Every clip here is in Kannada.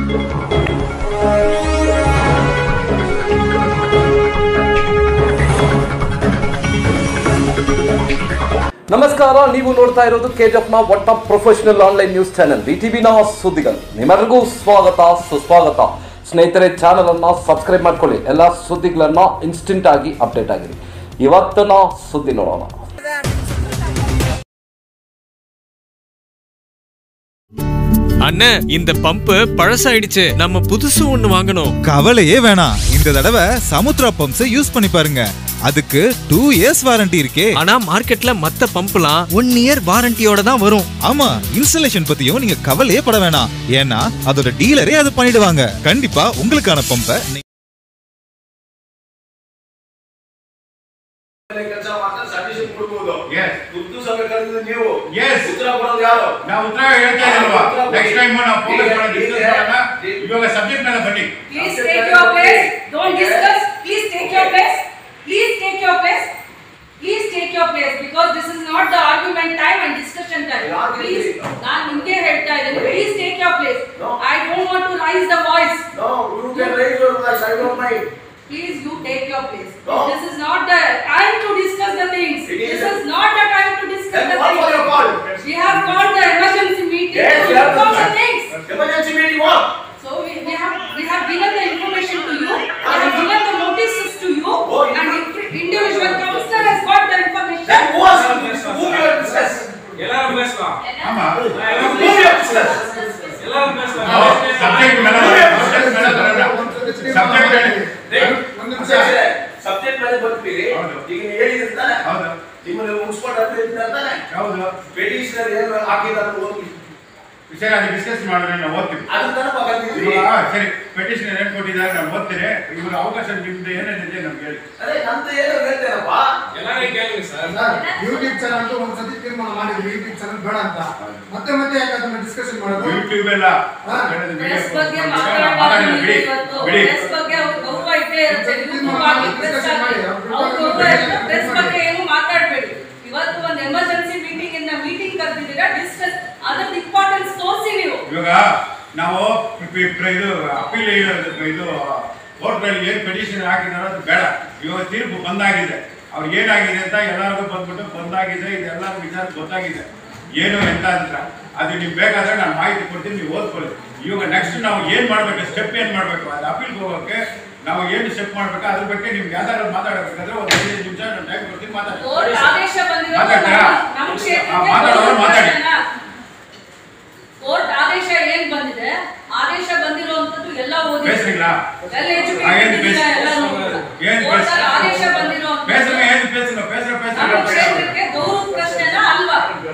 ನಮಸ್ಕಾರ ನೀವು ನೋಡ್ತಾ ಇರೋದು ಕೆಜಿಎಫ್ನ ಒಟ್ಟ ಪ್ರೊಫೆಷನಲ್ ಆನ್ಲೈನ್ ನ್ಯೂಸ್ ಚಾನೆಲ್ ನ ಸುದ್ದಿಗಳು ನಿಮ್ಮೆಲ್ಲರಿಗೂ ಸ್ವಾಗತ ಸುಸ್ವಾಗತ ಸ್ನೇಹಿತರೆ ಚಾನಲ್ ಅನ್ನ ಸಬ್ಸ್ಕ್ರೈಬ್ ಮಾಡ್ಕೊಳ್ಳಿ ಎಲ್ಲ ಸುದ್ದಿಗಳನ್ನ ಇನ್ಸ್ಟೆಂಟ್ ಆಗಿ ಅಪ್ಡೇಟ್ ಆಗಿರಿ ಇವತ್ತಿನ ಸುದ್ದಿ ನೋಡೋಣ அண்ணே இந்த பம்பு பழசாயிடுச்சு நம்ம புதுசு ஒண்ணு வாங்கணும் கவலையே வேணாம் இந்த தடவை சமுத்ரா பம்ப்ஸ் யூஸ் பண்ணி பாருங்க அதுக்கு டூ இயர்ஸ் வாரண்டி இருக்கே ஆனா மார்க்கெட்ல மத்த பம்ப்லாம் ஒன் இயர் வாரண்டியோட தான் வரும் ஆமா இன்ஸ்டலேஷன் பத்தியும் நீங்க கவலையே பட வேணாம் ஏன்னா அதோட டீலரே அது பண்ணிடுவாங்க கண்டிப்பா உங்களுக்கான பம்பை ಕೆಲಸ ಮಾಡ್ತಾರೆ ಸರ್ಟಿಫಿಕೇಟ್ ಕೊಡ್ಬೋದು Yes. ದುಡ್ಡು ಸಮೇತ ಕರೆದಿದ್ದು ನೀವು Yes. ಉತ್ತರ ಕೊಡೋದು ಯಾರು ನಾವು ಉತ್ತರ ಹೇಳ್ತಾ ಇದ್ದೀವಲ್ವಾ ಉತ್ತರ ಕೊಡಿ. ನೆಕ್ಸ್ಟ್ ಟೈಮ್ ನಾವು ಫೋಕಸ್ ಈಗ- ಮಾಡಿ ಡಿಸ್ಕಸ್ ಈಗ- ಮಾಡೋಣ ಈಗ- ಇವಾಗ ಸಬ್ಜೆಕ್ಟ್ ಮೇಲೆ ಬನ್ನಿ Please take your place. Don't discuss. Please take your place. Please take your place. Please take your place because this is not the argument time and discussion time. ಯಾರು Please, ಹೇಳ್ತೀರಿ? ನಾನು ನಿಮ್ಗೆ ಹೇಳ್ತಾ ಇದ್ದೀನಿ. Wait. Please take your place. No. I don't want to raise the voice. No, you can raise your voice, I don't mind. Please, you take your place. No. This is not the time to discuss the things. It is This a- is not the time to discuss Then the what for your things. call? We have called the emergency meeting Yes, to we have discuss the done that. things. Emergency meeting what? So we, we have we have given the information to you. We have given the notices to you, Oh, and you- if individual counselor has got the information. Then who was, who you have discussed? எல்லாரும் பேசலாம் ஆமா Who you have discussed? எல்லாரும் பேசலாம் ಸಬ್ಜೆಕ್ಟ್ ಮೇಲೆ ಸಬ್ಜೆಕ್ಟ್ ಮೇಲೆ ಬರೋಣ ಸಬ್ಜೆಕ್ಟ್ ಹೇಳಿ ಸಬ್ಜೆಕ್ಟ್ ಮೇಲೆ ಬರ್ತೀವಿ ಹೌದು. ಈಗ ನೀವು ಹೇಳಿದ್ರೆ ತಾನೆ ಹೌದು ನಿಮ್ಮಲ್ಲಿ ಮುನ್ಸಿಪಲ್ ಅಧಿಕಾರಿ ತಾನೆ ಹೌದು ಪೆಟಿಷನರ್ ಏನು ಹಾಕಿದಾರೆ ಓದಿ ಸರಿ ಅದು ಡಿಸ್ಕಸ್ ಮಾಡಿದ್ರೆ ನಾವು ಓದ್ತೀವಿ ಅದನ್ನ ತಾನೆ ಮಾತಾಡ್ತಿದ್ವಿ ಇವಾಗ ಸರಿ ಪೆಟಿಷನ್ ಏನ್ ಕೊಟ್ಟಿದ್ದಾರೆ ನಾವು ಓದ್ತೀರಿ ಇವಾಗ ಅವಕಾಶ ನಿಮ್ದು ಏನೇನಿದೆ ನಮ್ಗೆ ಹೇಳಿ ಅದೇ ನಂದು ಏನೋ ಹೇಳ್ತೇನಪ್ಪ எல்லாரும் கேளுங்க சார் ಯೂಟ್ಯೂಬ್ ಚಾನಲ್ ಅಂತ ಒಂದ್ಸತಿ ತೀರ್ಮಾನ ಮಾಡಿದ್ವಿ ಯೂಟ್ಯೂಬ್ ಚಾನಲ್ ಬೇಡ ಅಂತ ಮತ್ತೆ ಮತ್ತೆ ಯಾಕೆ ಅದನ್ನ ಡಿಸ್ಕಷನ್ ಮಾಡೋದು ಯೂಟ್ಯೂಬ್ ಎಲ್ಲ ಹಾ. ಹೇಳೋದು ಪ್ರೆಸ್ video ಬಗ್ಗೆ ಮಾತಾಡೋಣ ಮಾತಾಡಬಾರ್ದು ಬಿಡಿ ಇವತ್ತು ಬಿಡಿ ಪ್ರೆಸ್ ಬಗ್ಗೆ ಅವ್ರ ಗೌರವ ಇದ್ದೇ ಇರುತ್ತೆ ಯೂಟ್ಯೂಬ್ ಆಗಲಿ ಪ್ರೆಸ್ ಆಗಲಿ ಅವ್ರ ಗೌರವ ಇರುತ್ತೆ ಪ್ರೆಸ್ ಬಗ್ಗೆ ಏನು ಮಾತಾಡಬೇಡಿ ಇವತ್ತು ಒಂದು ಎಮರ್ಜೆನ್ಸಿ ಮೀಟಿಂಗ್ ಇಂದ ಮೀಟಿಂಗ್ ಕರೆದಿದ್ದೀರಾ ಡಿಸ್ಕಸ್ ಅದ್ರದ್ದು ಇಂಪಾರ್ಟೆನ್ಸ್ ತೋರಿಸಿ ನೀವು ಇವಾಗ ನಾವು ಪಿ- ಪಿ- ಇದು ಅಪೀಲ್ ಇದು ಕೋರ್ಟ್ನಲ್ಲಿ ಏನು ಪೆಟಿಷನ್ ಹಾಕಿದಾರೋ ಅದು ಬೇಡ ಇವಾಗ ತೀರ್ಪು ಬಂದಾಗಿದೆ ಅವ್ರಿಗೆ ಏನಾಗಿದೆ ಅಂತ ಎಲ್ಲರಿಗೂ ಬಂದ್ಬಿಟ್ಟು ಬಂದಾಗಿದೆ ಇದೆಲ್ಲರೂ ವಿಚಾರ ಗೊತ್ತಾಗಿದೆ ಏನು ಎಂತ ಅಂತ ಅದು ನೀವು ಬೇಕಾದ್ರೆ ನಾನು ಮಾಹಿತಿ ಕೊಡ್ತೀನಿ ನೀವು ಓದ್ಕೊಳ್ಳಿ ಇವಾಗ ನೆಕ್ಸ್ಟ್ ನಾವು ಏನು ಮಾಡಬೇಕು ಸ್ಟೆಪ್ ಏನು ಮಾಡಬೇಕು ಅದು ಅಪೀಲ್ಗೆ ಹೋಗೋಕ್ಕೆ ನಾವು ಏನು ಸ್ಟೆಪ್ ಮಾಡಬೇಕು ಅದ್ರ ಬಗ್ಗೆ ನಿಮ್ಗೆ ಯಾವ್ದಾದ್ರು ಮಾತಾಡಬೇಕಾದ್ರೆ ಒಂದು ಐದೈದು ನಿಮಿಷ ನಾನು ಟೈಮ್ ಕೊಡ್ತೀನಿ ಮಾತಾಡಿ ಕೋರ್ಟ್ ಆದೇಶ ಬಂದಿರೋದು ಮಾತಾಡ್ತೀರಾ? ನಮ್ಮ- ನಮ್ಮ ಆ, ಕ್ಷೇತ್ರಕ್ಕೆ ಮಾತಾಡೋರು ಗೌರವ ಮಾತಾಡಿ. ಪ್ರಶ್ನೆನಾ? ಕೋರ್ಟ್ ಆದೇಶ ಏನ್ ಬಂದಿದೆ ಆದೇಶ ಬಂದಿರುವಂತದ್ದು ಎಲ್ಲ ಓದಿದ್ರೆ ಬೇಸರಿಲ್ಲ ವೆಲ್ ಆ, ಏನು ಎಜುಕೇಟೆಡ್ ಬೇಸ- ಎಲ್ಲ ಏನು ಕೋರ್ಟ್ ಬೇಸ- ಆದೇಶ ಬಂದಿರುವಂತದ್ದು ಬೇಸರ ಏನು ಬೇಸರ ಬೇಸರ ನಮ್ಮ ಬೇಸರ ಕ್ಷೇತ್ರಕ್ಕೆ ಗೌರವ ಪ್ರಶ್ನೆನಾ ಅಲ್ವಾ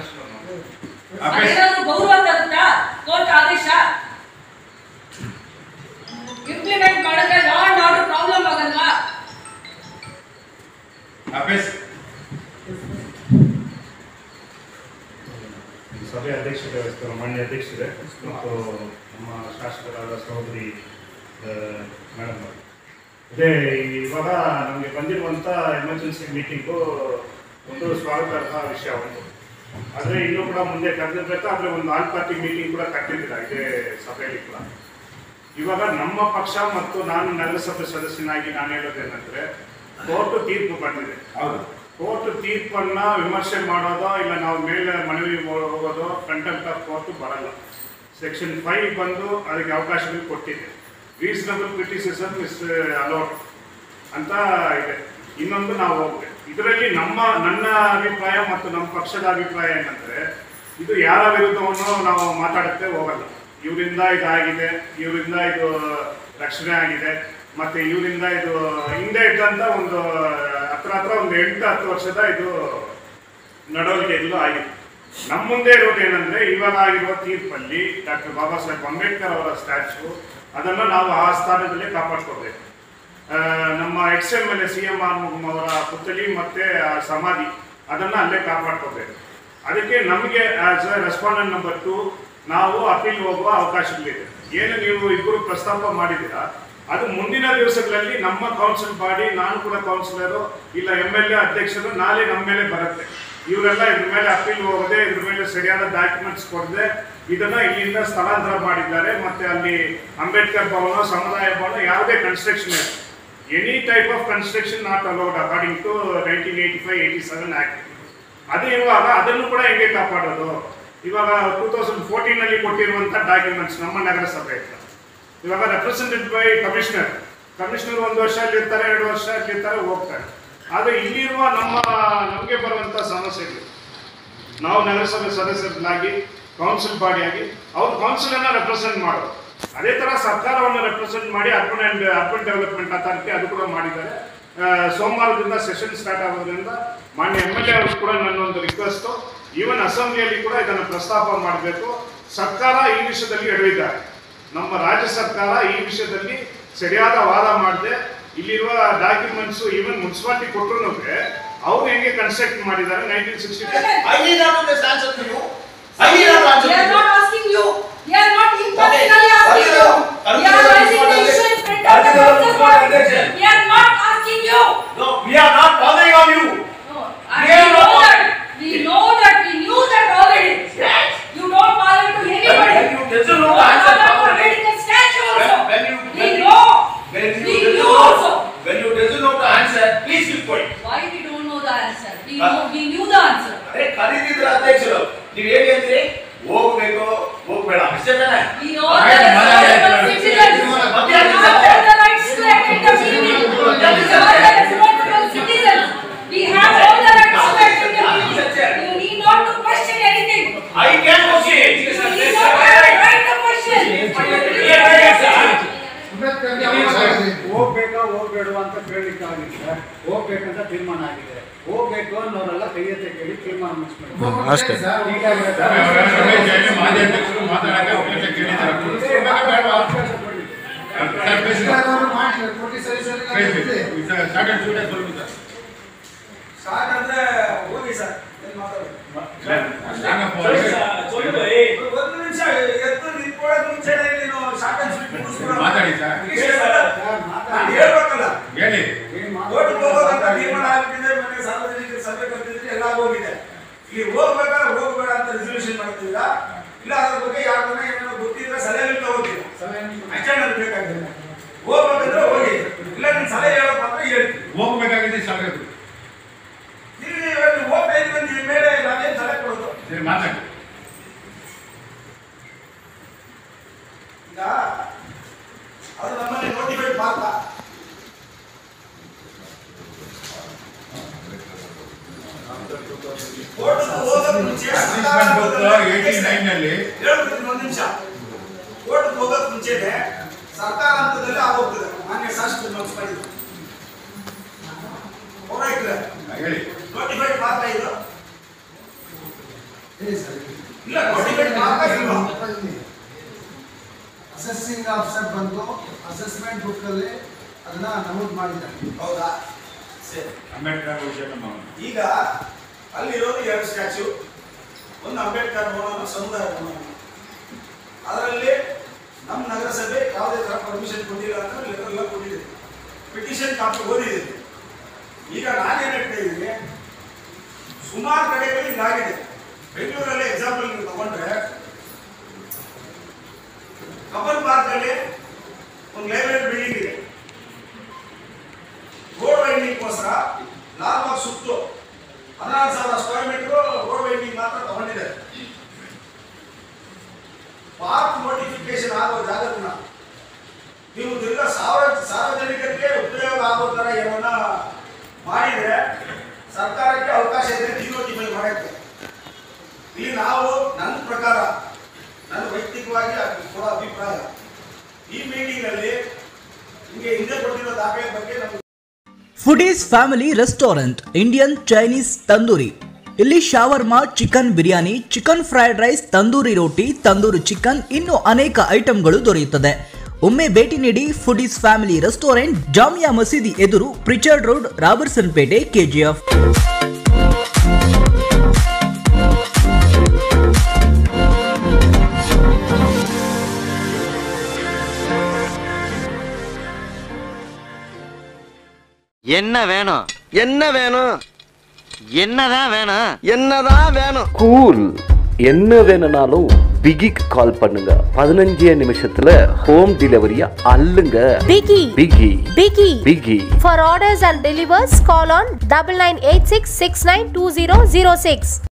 ಆ ಬೇಸರ ಅದೇನಾದ್ರು ಗೌರವ ತರುತ್ತಾ ಕೋರ್ಟ್ ಆದೇಶ ಇಂಪ್ಲಿಮೆಂಟ್ ಮಾಡಿದ್ರೆ ಲಾ ಅಂಡ್ ಆರ್ಡರ್ ಪ್ರಾಬ್ಲಮ್ ಆಗಲ್ವಾ ಅಭ್ಯಾಸ ಸಭೆ ಅಧ್ಯಕ್ಷತೆ ವಹಿಸ್ತಾರೆ ಮಾನ್ಯ ಅಧ್ಯಕ್ಷರೇ ಮತ್ತು ನಮ್ಮ ಶಾಸಕರಾದ ಸಹೋದರಿ ಮೇಡಮ್ ಅವರು ಇದೇ ಇವಾಗ ನಮಗೆ ಬಂದಿರುವಂಥ ಎಮರ್ಜೆನ್ಸಿ ಮೀಟಿಂಗು ಒಂದು ಸ್ವಾಗತಾರ್ಹ ವಿಷಯ ಒಂದು ಆದರೆ ಇನ್ನೂ ಕೂಡ ಮುಂದೆ ಕರೆದಿರ್ಬೇಕಾದ್ರೆ ಒಂದು ಆಲ್ ಪಾರ್ಟಿ ಮೀಟಿಂಗ್ ಕೂಡ ಕಟ್ಟಿದ್ದೀರ ಇದೇ ಸಭೆಯಲ್ಲಿ ಕೂಡ ಇವಾಗ ನಮ್ಮ ಪಕ್ಷ ಮತ್ತು ನಾನು ನಗರಸಭೆ ಸದಸ್ಯನಾಗಿ ನಾನು ಹೇಳೋದೇನೆಂದ್ರೆ ಕೋರ್ಟ್ ತೀರ್ಪು ಬಂದಿದೆ ಹೌದು ಕೋರ್ಟ್ ತೀರ್ಪನ್ನ ವಿಮರ್ಶೆ ಮಾಡೋದೋ ಇಲ್ಲ ನಾವು ಮೇಲೆ ಮನವಿ ಹೋಗೋದೋ ಕಂಟೆಂಟ್ ಆಫ್ ಕೋರ್ಟ್ ಬರಲ್ಲ ಸೆಕ್ಷನ್ ಫೈವ್ ಬಂದು ಅದಕ್ಕೆ ಅವಕಾಶಗಳು ಕೊಟ್ಟಿದೆ ರೀಸನಬಲ್ ಕ್ರಿಟಿಸಿಸಮ್ ಇಸ್ ಅಲೌಡ್ ಅಂತ ಇದೆ ಇನ್ನೊಂದು ನಾವು ಹೋಗ್ಬೇಕು ಇದರಲ್ಲಿ ನಮ್ಮ ನನ್ನ ಅಭಿಪ್ರಾಯ ಮತ್ತು ನಮ್ಮ ಪಕ್ಷದ ಅಭಿಪ್ರಾಯ ಏನಂದ್ರೆ ಇದು ಯಾರ ವಿರುದ್ಧವನ್ನು ನಾವು ಮಾತಾಡುತ್ತೆ ಹೋಗಲ್ಲ ಇವರಿಂದ ಇದಾಗಿದೆ ಇವರಿಂದ ಇದು ರಕ್ಷಣೆ ಆಗಿದೆ ಮತ್ತೆ ಇವರಿಂದ ಇದು ಹಿಂದೆ ಇದ್ದಂತ ಒಂದು ಹತ್ರ ಹತ್ರ ಒಂದು ಎಂಟು ಹತ್ತು ವರ್ಷದ ಇದು ನಡವಳಿಕೆ ಎಲ್ಲೂ ಆಗಿದೆ ನಮ್ಮ ಮುಂದೆ ಇರೋದು ಏನಂದ್ರೆ ಇವಾಗ ಆಗಿರುವ ತೀರ್ಪಲ್ಲಿ ಡಾಕ್ಟರ್ ಬಾಬಾ ಸಾಹೇಬ್ ಅಂಬೇಡ್ಕರ್ ಅವರ ಸ್ಟ್ಯಾಚ್ಯು ಅದನ್ನು ನಾವು ಆ ಸ್ಥಾನದಲ್ಲೇ ಕಾಪಾಡ್ಕೋಬೇಕು ಆ, ನಮ್ಮ ex M L A C M R ಅವರ ಪುತ್ಥಳಿ ಮತ್ತೆ ಆ ಸಮಾಧಿ ಅದನ್ನ ಅಲ್ಲೇ ಕಾಪಾಡ್ಕೋಬೇಕು ಅದಕ್ಕೆ ನಮಗೆ as a respondent number two ನಾವು ಅಪೀಲ್ ಹೋಗುವ ಅವಕಾಶಗಳಿದೆ ಏನು ನೀವು ಇಬ್ಬರು ಪ್ರಸ್ತಾಪ ಮಾಡಿದ್ದೀರಾ ಅದು ಮುಂದಿನ ದಿವಸಗಳಲ್ಲಿ ನಮ್ಮ ಕೌನ್ಸಿಲ್ ಬಾಡಿ ನಾನು ಕೂಡ ಕೌನ್ಸಿಲರು ಇಲ್ಲ ಎಮ್ ಎಲ್ ಎ ಅಧ್ಯಕ್ಷರು ನಾಳೆ ನಮ್ಮ ಮೇಲೆ ಬರುತ್ತೆ ಇವರೆಲ್ಲ ಇದ್ರ ಮೇಲೆ ಅಪೀಲ್ ಹೋಗದೆ ಇದ್ರ ಮೇಲೆ ಸರಿಯಾದ ಡಾಕ್ಯುಮೆಂಟ್ಸ್ ಕೊಡದೆ ಇದನ್ನ ಇಲ್ಲಿಂದ ಸ್ಥಳಾಂತರ ಮಾಡಿದ್ದಾರೆ ಮತ್ತೆ ಅಲ್ಲಿ ಅಂಬೇಡ್ಕರ್ ಭವನ ಸಮುದಾಯ ಭವನ ಯಾವುದೇ ಕನ್ಸ್ಟ್ರಕ್ಷನ್ ಇದೆ any type of construction not allowed according to nineteen eighty five eighty seven act ಅದೇ ಇವಾಗ ಅದನ್ನು ಕೂಡ ಹೆಂಗೆ ಕಾಪಾಡೋದು ಇವಾಗ ಟೂ ತೌಸಂಡ್ ಫೋರ್ಟೀನ್ ಅಲ್ಲಿ ಕೊಟ್ಟಿರುವಂತ ಡಾಕ್ಯುಮೆಂಟ್ಸ್ ನಮ್ಮ ನಗರಸಭೆ ಹತ್ರ ಇವಾಗ ರೆಪ್ರೆಸೆಂಟೆಡ್ ಬೈ ಕಮಿಷನರ್ ಕಮಿಷನರ್ ಒಂದು ವರ್ಷ ಅಲ್ಲಿರ್ತಾರೆ ಎರಡು ವರ್ಷ ಅಲ್ಲಿರ್ತಾರೆ ಹೋಗ್ತಾರೆ ಆದರೆ ಇಲ್ಲಿರುವ ನಮ್ಮ ನಮಗೆ ಬರುವಂತ ಸಮಸ್ಯೆಗಳು ನಾವು ನಗರಸಭೆ ಸದಸ್ಯರಾಗಿ ಕೌನ್ಸಿಲ್ ಬಾಡಿಯಾಗಿ ಅವ್ರು ಕೌನ್ಸಿಲ್ ಅನ್ನ ರೆಪ್ರೆಸೆಂಟ್ ಮಾಡೋದು ಅದೇ ತರ ಸರ್ಕಾರವನ್ನು ರೆಪ್ರೆಸೆಂಟ್ ಮಾಡಿ urban and urban development authority ಅದು ಕೂಡ ಮಾಡಿದ್ದಾರೆ ಆ, ಸೋಮವಾರದಿಂದ ಸೆಷನ್ ಸ್ಟಾರ್ಟ್ ಆಗೋದ್ರಿಂದ ಮಾನ್ಯ ಎಮ್ ಎಲ್ ಎ ಅವರು ಕೂಡ ನನ್ನೊಂದು ರಿಕ್ವೆಸ್ಟ್ ಈವನ್ ಅಸೆಂಬ್ಲಿಯಲ್ಲಿ ಕೂಡ ಇದನ್ನು ಪ್ರಸ್ತಾಪ ಮಾಡಬೇಕು ಸರ್ಕಾರ ಈ ವಿಷಯದಲ್ಲಿ ಎಡವಿದ್ದಾರೆ ನಮ್ಮ ರಾಜ್ಯ ಸರ್ಕಾರ ಈ ವಿಷಯದಲ್ಲಿ ಸರಿಯಾದ ವಾದ ಮಾಡದೆ ಇಲ್ಲಿರುವ ಡಾಕ್ಯುಮೆಂಟ್ಸ್ ಈವನ್ ಮುನ್ಸಿಪಾಲಿಟಿ ಕೊಟ್ಟರು ಅವ್ರು ಹೆಂಗೆ ಕನ್ಸ್ಟ್ರಕ್ಟ್ ಮಾಡಿದ್ದಾರೆ nineteen sixty I need not to answer to you. I need not to answer We to are you. not asking you. We are not impersonally Okay. asking you. We are raising the issue in front of the council board. We are not asking you. No, we are not bothering on you. No, and We we are know not- that. We know that. We knew that already. Yes. You don't bother to anybody. When you doesn't know You the don't answer bother to properly. medical statue When- also. when you- We when you- know. When you We doesn't knew know, also. when you doesn't know the answer, please keep quiet. Why we don't know the answer? We Huh? know. We knew the answer. ಅರೆ ಕರೀತಿದ್ರ ಅಧ್ಯಕ್ಷರು ನೀವು ಹೇಗೆ ಅಂತೀರಿ ಹೋಗ್ಬೇಕು ಹೋಗ್ಬೇಡ ಅಷ್ಟೇ ತಾನೆ We all Right, the Madam, responsible right, citizens. right. We have all the rights to attend the meeting. We are the responsible citizens. We have all the rights to attend the meeting. You need not to question anything. I can question You need not have a right to question. ಅಂಬೇಡ್ಕರ್ಗೆ ಅವಕಾಶ ಇದೆ. ಹೋಗ್ಬೇಕಾ ಹೋಗ್ಬೇಡುವ ಅಂತ ಕೇಳಲಿಕ್ಕೆ ಆಗಿಲ್ಲ ಹೋಗ್ಬೇಕಂತ ತೀರ್ಮಾನ ಆಗಿದೆ ಹೋಗ್ಬೇಕು ಅನ್ನೋರೆಲ್ಲ ಕೈ ಎತ್ತಿ ಕೇಳಿ ತೀರ್ಮಾನ ಮುಗಿಸ್ಬೇಕು ಅಷ್ಟೇ. ಸರ್, ಮಾಜಿ ಅಧ್ಯಕ್ಷರು ಮಾತಾಡಕ್ಕೆ ಅವಕಾಶ ಕೇಳಿದ್ದಾರೆ ಬೇಡವಾ? Sir, please, sir. ಅವರು ಮಾಡಿ ಕೊಟ್ಟು ಸರಿ ಸರಿ Please, ಆಗಿದೆ. please. Sir, start and shoot as well, sir. ಸಾಕ್ ಅಂದ್ರೆ ಹೋಗಿ ಸರ್ ಏನ್ ಮಾತಾಡೋದು ಸಾಕಪ್ಪ. ಒಂದು ನಿಮಿಷ ಎತ್ತು ನಿಂತ್ಕೊಳ್ಳೋದು ಮುಂಚೆನೆ ನೀನು ಸಾಕಷ್ಟು ಸ್ವೀಟ್ ಮುಗಿಸ್ಬಿಡು. ಮಾತಾಡಿ ಸರ್. ನಾನು ಹೇಳ್ಬೇಕಲ್ಲ ಹೇಳಿ ಓಟ್ ಹೋಗೋದಂತ ತೀರ್ಮಾನ ಆಗ್ಬಿಟ್ಟಿದೆ ಮೊನ್ನೆ ಸಾರ್ವಜನಿಕರ ಸಭೆ ಕರೆದಿದ್ರೆ ಎಲ್ಲ ಹೋಗಿದೆ ಇಲ್ಲಿ ಹೋಗ್ಬೇಕಾದ್ರೆ ಹೋಗ್ಬೇಡ ಅಂತ ರೆಸಲ್ಯೂಷನ್ ಮಾಡ್ತಿದ್ದೀರಾ ಇಲ್ಲ ಅದ್ರ ಬಗ್ಗೆ ಯಾರನ್ನ ಏನೋ ಗೊತ್ತಿದ್ರೆ ಸಲಹೆ ತಗೋತೀರಾ ಅಷ್ಟೇ ನನಗೆ ಬೇಕಾಗಿಲ್ಲ ಹೋಗ್ಬೇಕಂದ್ರೆ ಹೋಗಿ ಇಲ್ಲ ನಿನ್ ಸಲಹೆ ಹೇಳೋ ಮಾತ್ರ ಹೇಳ್ತೀನಿ ಹೋಗ್ಬೇಕಾಗಿದೆ ಸಾಕು ಇಲ್ಲಿ ನೀವು ಹೋಗ್ತಾ ಇದ್ರೆ ನಿಮ್ಮ ಮೇಲೆ ನಾವೇನು ಸಲಹೆ ಕೊಡೋದು ಸರಿ ಮಾತಾಡಿ ಈಗ ಅದು ನಮ್ಮಲ್ಲಿ ನೋಟಿಫೈಡ್ ಮಾಡ್ತಾ ಕೋರ್ಟ್ಗೆ ಹೋಗೋಕ್ ಮುಂಚೆ ಸರ್ಕಾರ ಅಸಿಸ್ಟೆಂಟ್ ಡಾಕ್ಟರ್ ಏಯ್ಟಿ ನೈನ್ ನಲ್ಲಿ ಹೇಳ್ಬಿಡ್ತೀನಿ ಒಂದ್ ನಿಮಿಷ ಕೋರ್ಟ್ಗೆ ಹೋಗೋಕ್ ಮುಂಚೆನೆ ಸರ್ಕಾರ ಹಂತದಲ್ಲಿ ಆಗೋಗ್ತದೆ ಮಾನ್ಯ ಶಾಸಕರು ನೋಟ್ಸ್ ಮಾಡಿದ್ರು ಹೋಗ್ರೆ ಹೇಳಿ ನೋಟಿಫೈಡ್ ಮಾಡ್ತಾ ಇದ್ರು ಹೇಳಿ ಸರ್. ಇಲ್ಲ ನೋಟಿಫೈಡ್ ಮಾಡ್ತಾ ಇಲ್ವಾ ಅಸೆಸಿಂಗ್ ಆಫೀಸರ್ ಬಂದು ಅಸೆಸ್ಮೆಂಟ್ ಬುಕ್ ಅಲ್ಲಿ ಅದನ್ನ ನಮೂದು ಮಾಡಿದ್ದಾರೆ ಹೌದಾ ಸರಿ ಅಂಬೇಡ್ಕರ್ ವಿಷಯ ನಮ್ಮ ಈಗ ಅಲ್ಲಿರೋದು ಎರಡು ಸ್ಟ್ಯಾಚ್ಯೂ ಒಂದು ಅಂಬೇಡ್ಕರ್ ಭವನ ಸಮುದಾಯ ಭವನ ಅದರಲ್ಲಿ ನಮ್ಮ ನಗರಸಭೆ ಯಾವುದೇ ಥರ ಪರ್ಮಿಷನ್ ಕೊಟ್ಟಿಲ್ಲ ಅಂತ ಲೆಟರ್ ಎಲ್ಲ ಕೊಟ್ಟಿದೆ ಪಿಟಿಷನ್ ಕಾಪಿ ಓದಿದ್ದೀನಿ ಈಗ ನಾನೇನು ಹೇಳ್ತಾ ಇದ್ದೀನಿ ಸುಮಾರು ಕಡೆಗಳಲ್ಲಿ ಹಿಂಗಾಗಿದೆ ಬೆಂಗಳೂರಲ್ಲಿ ಎಕ್ಸಾಂಪಲ್ ನೀವು ತಗೊಂಡ್ರೆ ಕಬ್ಬನ್ ಪಾರ್ಕಲ್ಲಿ ಒಂದು ಲೈಬ್ರರಿ ಬಿಲ್ಡಿಂಗ್ ಇದೆ ರೋಡ್ ವೈಂಡಿಂಗ್ಗೋಸ್ಕರ ಲಾಲ್ಬಾಗ್ ಸುತ್ತು ಹದಿನಾರು ಸಾವಿರ ಸ್ಕ್ವೇರ್ ಮೀಟರ್ ರೋಡ್ ವೈಂಡಿಂಗ್ ಮಾತ್ರ ತಗೊಂಡಿದೆ ಪಾರ್ಕ್ ನೋಟಿಫಿಕೇಶನ್ ಆಗೋ ಜಾಗದನ್ನ ನೀವು ತಿರ್ಗಾ ಸಾವಿರ ಸಾರ್ವಜನಿಕರಿಗೆ ಉಪಯೋಗ ಆಗೋ ಥರ ಏನನ್ನ ಮಾಡಿದ್ರೆ ಸರ್ಕಾರಕ್ಕೆ ಅವಕಾಶ ಇದೆ ಡಿನೋಟಿಫೈ ಮಾಡಕ್ಕೆ ಇಲ್ಲಿ ನಾವು ನನ್ನ ಪ್ರಕಾರ ನನ್ನ ವೈಯಕ್ತಿಕವಾಗಿ ಕೊಡೋ ಅಭಿಪ್ರಾಯ ಈ ಮೀಟಿಂಗಲ್ಲಿ ನಿಮಗೆ ಹಿಂದೆ ಕೊಟ್ಟಿರೋ ದಾಖಲೆ ಬಗ್ಗೆ ನಮಗೆ foodies family restaurant Indian Chinese tandoori ಇಲ್ಲಿ shawarma chicken biryani chicken fried rice tandoori roti tandoori chicken ಇನ್ನು ಅನೇಕ ಐಟಂಗಳು ದೊರೆಯುತ್ತದೆ ಒಮ್ಮೆ ಭೇಟಿ ನೀಡಿ ಫುಡೀಸ್ ಫ್ಯಾಮಿಲಿ ರೆಸ್ಟೋರೆಂಟ್ ಜಾಮಿಯಾ ಮಸೀದಿ ಎದುರು ಪ್ರಿಚರ್ಡ್ ರೋಡ್ ರಾಬರ್ಸನ್ ಪೇಟೆ ಕೆಜಿಎಫ್ என்ன வேணும் என்ன வேணும் என்னதான் வேணும் என்னதான் வேணும் கூல் என்ன வேணும்னாலும் பிகிக்கு கால் பண்ணுங்க பதினஞ்சே நிமிஷத்துல ஹோம் டெலிவரியா அள்ளுங்க Biggie. பிகி Biggie. பிகி For orders and delivers, call on double nine eight six six nine two zero zero six.